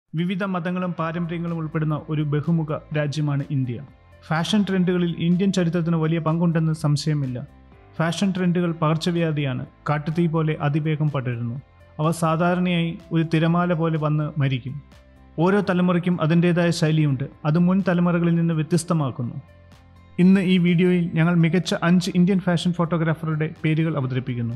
വിവിധ മതങ്ങളും പാരമ്പര്യങ്ങളും ഉൾപ്പെടുന്ന ഒരു ബഹുമുഖ രാജ്യമാണ് ഇന്ത്യ ഫാഷൻ ട്രെൻഡുകളിൽ ഇന്ത്യൻ ചരിത്രത്തിന് വലിയ പങ്കുണ്ടെന്ന് സംശയമില്ല ഫാഷൻ ട്രെൻഡുകൾ പകർച്ചവ്യാധിയാണ് കാട്ടുതീ പോലെ അതിവേഗം പടരുന്നു അവ സാധാരണയായി ഒരു തിരമാല പോലെ വന്ന് മരിക്കും ഓരോ തലമുറയ്ക്കും അതിൻ്റേതായ ശൈലിയുണ്ട് അത് മുൻ തലമുറകളിൽ നിന്ന് വ്യത്യസ്തമാക്കുന്നു ഇന്ന് ഈ വീഡിയോയിൽ ഞങ്ങൾ മികച്ച അഞ്ച് ഇന്ത്യൻ ഫാഷൻ ഫോട്ടോഗ്രാഫറുടെ പേരുകൾ അവതരിപ്പിക്കുന്നു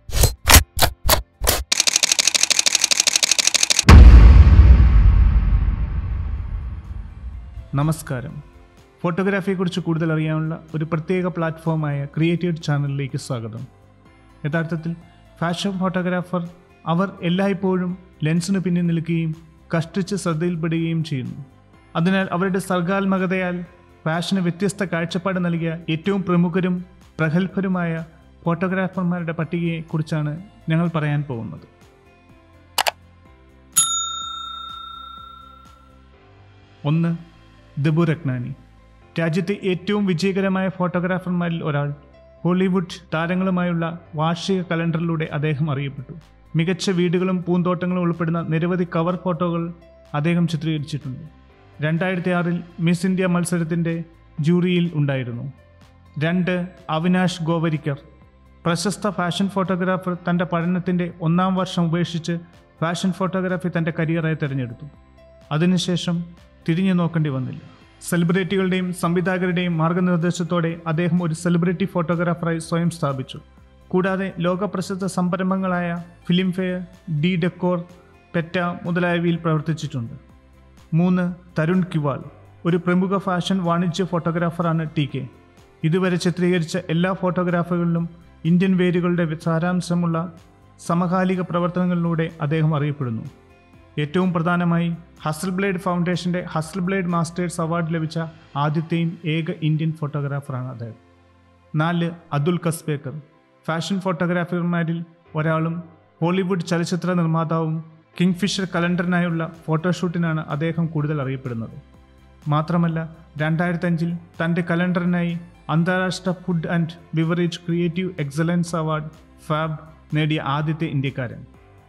നമസ്കാരം ഫോട്ടോഗ്രാഫിയെക്കുറിച്ച് കൂടുതൽ അറിയാനുള്ള ഒരു പ്രത്യേക പ്ലാറ്റ്ഫോമായ ക്രിയേറ്റീവ് ചാനലിലേക്ക് സ്വാഗതം യഥാർത്ഥത്തിൽ ഫാഷൻ ഫോട്ടോഗ്രാഫർ അവർ എല്ലായ്പ്പോഴും ലെൻസിന് പിന്നിൽ നിൽക്കുകയും കഷ്ടിച്ച് ശ്രദ്ധയിൽപ്പെടുകയും ചെയ്യുന്നു അതിനാൽ അവരുടെ സർഗാത്മകതയാൽ ഫാഷന് വ്യത്യസ്ത കാഴ്ചപ്പാട് നൽകിയ ഏറ്റവും പ്രമുഖരും പ്രഗത്ഭരുമായ ഫോട്ടോഗ്രാഫർമാരുടെ പട്ടികയെക്കുറിച്ചാണ് ഞങ്ങൾ പറയാൻ പോകുന്നത് ഒന്ന് ദബു രക്നാനി രാജ്യത്തെ ഏറ്റവും വിജയകരമായ ഫോട്ടോഗ്രാഫർമാരിൽ ഒരാൾ ഹോളിവുഡ് താരങ്ങളുമായുള്ള വാർഷിക കലണ്ടറിലൂടെ അദ്ദേഹം അറിയപ്പെട്ടു മികച്ച വീടുകളും പൂന്തോട്ടങ്ങളും ഉൾപ്പെടുന്ന നിരവധി കവർ ഫോട്ടോകൾ അദ്ദേഹം ചിത്രീകരിച്ചിട്ടുണ്ട് രണ്ടായിരത്തി ആറിൽ മിസ് ഇന്ത്യ മത്സരത്തിൻ്റെ ജൂറിയിൽ ഉണ്ടായിരുന്നു രണ്ട് അവിനാഷ് ഗോവരിക്കർ പ്രശസ്ത ഫാഷൻ ഫോട്ടോഗ്രാഫർ തൻ്റെ പഠനത്തിൻ്റെ ഒന്നാം വർഷം ഉപേക്ഷിച്ച് ഫാഷൻ ഫോട്ടോഗ്രാഫി തൻ്റെ കരിയറായി തിരഞ്ഞെടുത്തു അതിനുശേഷം തിരിഞ്ഞു നോക്കേണ്ടി വന്നില്ല സെലിബ്രിറ്റികളുടെയും സംവിധായകരുടെയും മാർഗനിർദ്ദേശത്തോടെ അദ്ദേഹം ഒരു സെലിബ്രിറ്റി ഫോട്ടോഗ്രാഫറായി സ്വയം സ്ഥാപിച്ചു കൂടാതെ ലോകപ്രസിദ്ധ സംരംഭങ്ങളായ Filmfare D decor PETA മുതലായവയിൽ പ്രവർത്തിച്ചിട്ടുണ്ട് മൂന്ന് തരുൺ കിവാൾ ഒരു പ്രമുഖ ഫാഷൻ വാണിജ്യ ഫോട്ടോഗ്രാഫറാണ് ടി കെ ഇതുവരെ ചിത്രീകരിച്ച എല്ലാ ഫോട്ടോഗ്രാഫുകളിലും ഇന്ത്യൻ വേരുകളുടെ സാരാംശമുള്ള സമകാലിക പ്രവർത്തനങ്ങളിലൂടെ അദ്ദേഹം അറിയപ്പെടുന്നു ഏറ്റവും പ്രധാനമായി ഹസൽ ബ്ലേഡ് ഫൗണ്ടേഷന്റെ ഹസൽ ബ്ലേഡ് മാസ്റ്റേഴ്സ് അവാർഡ് ലഭിച്ച ആദ്യത്തെയും ഏക ഇന്ത്യൻ ഫോട്ടോഗ്രാഫറാണ് അദ്ദേഹം നാല് അതുൽ കസ്ബേക്കർ ഫാഷൻ ഫോട്ടോഗ്രാഫർമാരിൽ ഒരാളും ഹോളിവുഡ് ചലച്ചിത്ര നിർമ്മാതാവും കിങ്ഫിഷർ കലണ്ടറിനായുള്ള ഫോട്ടോഷൂട്ടിനാണ് അദ്ദേഹം കൂടുതൽ അറിയപ്പെടുന്നത് മാത്രമല്ല രണ്ടായിരത്തഞ്ചിൽ തൻ്റെ കലണ്ടറിനായി അന്താരാഷ്ട്ര food and beverage creative excellence award FAB നേടിയ ആദ്യത്തെ ഇന്ത്യക്കാരൻ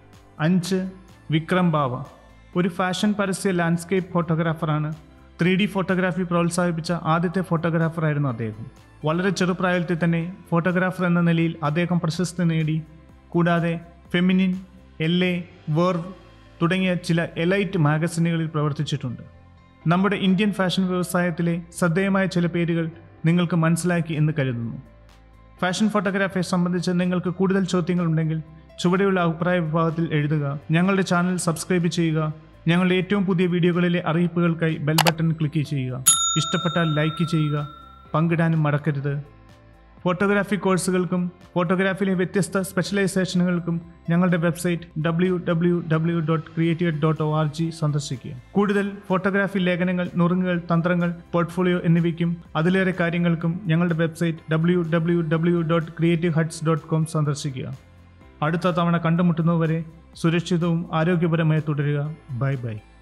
അഞ്ച് വിക്രം ബാവ ഒരു ഫാഷൻ പരസ്യ ലാൻഡ്സ്കേപ്പ് ഫോട്ടോഗ്രാഫറാണ് ത്രീ ഡി ഫോട്ടോഗ്രാഫി പ്രോത്സാഹിപ്പിച്ച ആദ്യത്തെ ഫോട്ടോഗ്രാഫറായിരുന്നു അദ്ദേഹം വളരെ ചെറുപ്രായത്തിൽ തന്നെ ഫോട്ടോഗ്രാഫർ എന്ന നിലയിൽ അദ്ദേഹം പ്രശസ്തി നേടി കൂടാതെ ഫെമിനിൻ എൽ എ വേർവ് തുടങ്ങിയ ചില എലൈറ്റ് മാഗസിനുകളിൽ പ്രവർത്തിച്ചിട്ടുണ്ട് നമ്മുടെ ഇന്ത്യൻ ഫാഷൻ വ്യവസായത്തിലെ ശ്രദ്ധേയമായ ചില പേരുകൾ നിങ്ങൾക്ക് മനസ്സിലാക്കി എന്ന് കരുതുന്നു ഫാഷൻ ഫോട്ടോഗ്രാഫിയെ സംബന്ധിച്ച് നിങ്ങൾക്ക് കൂടുതൽ ചോദ്യങ്ങൾ ഉണ്ടെങ്കിൽ ചുവടെയുള്ള അഭിപ്രായ വിഭാഗത്തിൽ എഴുതുക ഞങ്ങളുടെ ചാനൽ സബ്സ്ക്രൈബ് ചെയ്യുക ഞങ്ങളുടെ ഏറ്റവും പുതിയ വീഡിയോകളിലെ അറിയിപ്പുകൾക്കായി ബെൽ ബട്ടൺ ക്ലിക്ക് ചെയ്യുക ഇഷ്ടപ്പെട്ടാൽ ലൈക്ക് ചെയ്യുക പങ്കിടാനും മറക്കരുത് ഫോട്ടോഗ്രാഫി കോഴ്സുകൾക്കും ഫോട്ടോഗ്രാഫിയിലെ വ്യത്യസ്ത സ്പെഷ്യലൈസേഷനുകൾക്കും ഞങ്ങളുടെ website W W W dot creative dot O R G സന്ദർശിക്കുക കൂടുതൽ ഫോട്ടോഗ്രാഫി ലേഖനങ്ങൾ നുറുങ്ങുകൾ തന്ത്രങ്ങൾ പോർട്ട്ഫോളിയോ എന്നിവയ്ക്കും അതിലേറെ കാര്യങ്ങൾക്കും ഞങ്ങളുടെ website W W W dot creative huts dot com സന്ദർശിക്കുക അടുത്ത തവണ കണ്ടുമുട്ടുന്നതുവരെ സുരക്ഷിതവും ആരോഗ്യപരമായി തുടരുക ബൈ ബൈ